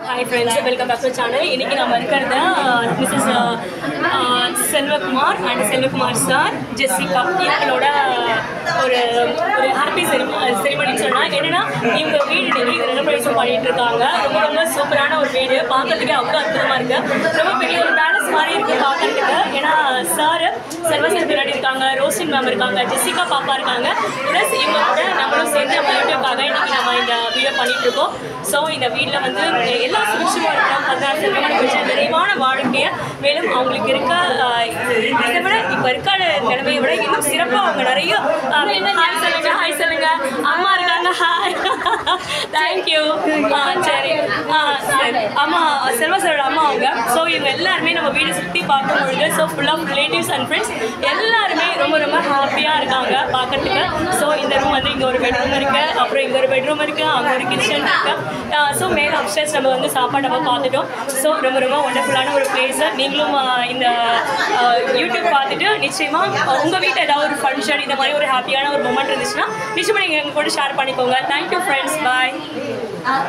hi friends welcome back to channel இன்னைக்கு நம்ம இருக்கிறது Mrs Selvakumar and Selvakumar sir Jessica இவங்களோட ஒரு ஒரு ஹாப்பி செரிமனின்னு சொன்னால் என்னன்னா இவங்க வீடு இன்னைக்கு ரெனோவேஷன் பண்ணிட்டு இருக்காங்க ரொம்ப ரொம்ப சூப்பரான ஒரு வீடு பார்க்கறதுக்கே அவ்வளோ அற்புதமாக இருக்கு ரொம்ப பெரிய ஒரு பேலன்ஸ் மாதிரி இருக்கு பார்க்கறதுக்கு ஏன்னா சார் செல்வசன் பின்னாடி இருக்காங்க ரோஷன் மேம் இருக்காங்க ஜெஸ்ஸிகா பாப்பா இருக்காங்க ப்ளஸ் இவங்க கூட நம்மளும் சேர்ந்து நம்ம யூடியூப்காக இன்னைக்கு நம்ம இந்த வீடியோ பண்ணிட்டு இருக்கோம் ஸோ இந்த வீட்டில் வந்து எல்லா சுபிட்சமாக இருக்கணும் பதினாறு செல்வமான வச்சு நிறைவான வாழ்க்கையை மேலும் அவங்களுக்கு இருக்க ஆஹ், இதை விட இப்போ இருக்க நிலைமையை விட இன்னும் சிறப்பாக அவங்க நிறைய ஹாய் சொல்லுங்க ஹாய் சொல்லுங்க அம்மா இருக்காங்க ஹாய் தேங்க்யூ சரி ஆ, சரி அம்மா செல்வ சாரோட அம்மா அவங்க ஸோ இவங்க எல்லாருமே நம்ம வீடு சுற்றி பார்க்கும் பொழுது so full of relatives and friends எல்லாருமே ரொம்ப ரொம்ப ஹாப்பியாக இருக்காங்க பார்க்கறதுக்கு ஸோ இந்த ரூம் வந்து இங்கே ஒரு பெட்ரூம் இருக்கு அப்புறம் இங்கே ஒரு பெட்ரூம் இருக்கு அங்கே ஒரு கிச்சன் இருக்கு ஸோ மேலே அப்ஸ்டேஸ் நம்ம வந்து சாப்பாடு நம்ம பார்த்துட்டோம் ஸோ ரொம்ப ரொம்ப ஒண்டர்ஃபுல்லான ஒரு பிளேஸ் நீங்களும் ஆ, இந்த ஆ, யூடியூப் பார்த்துட்டு நிச்சயமாக உங்கள் வீட்டில் ஏதாவது ஒரு ஃபங்க்ஷன் இந்த மாதிரி ஒரு ஹாப்பியான ஒரு மூமெண்ட் இருந்துச்சுன்னா நிச்சயமாக நீங்கள் எங்கள் கூட ஷேர் பண்ணிக்கோங்க தேங்க்யூ ஃப்ரெண்ட்ஸ் பாய்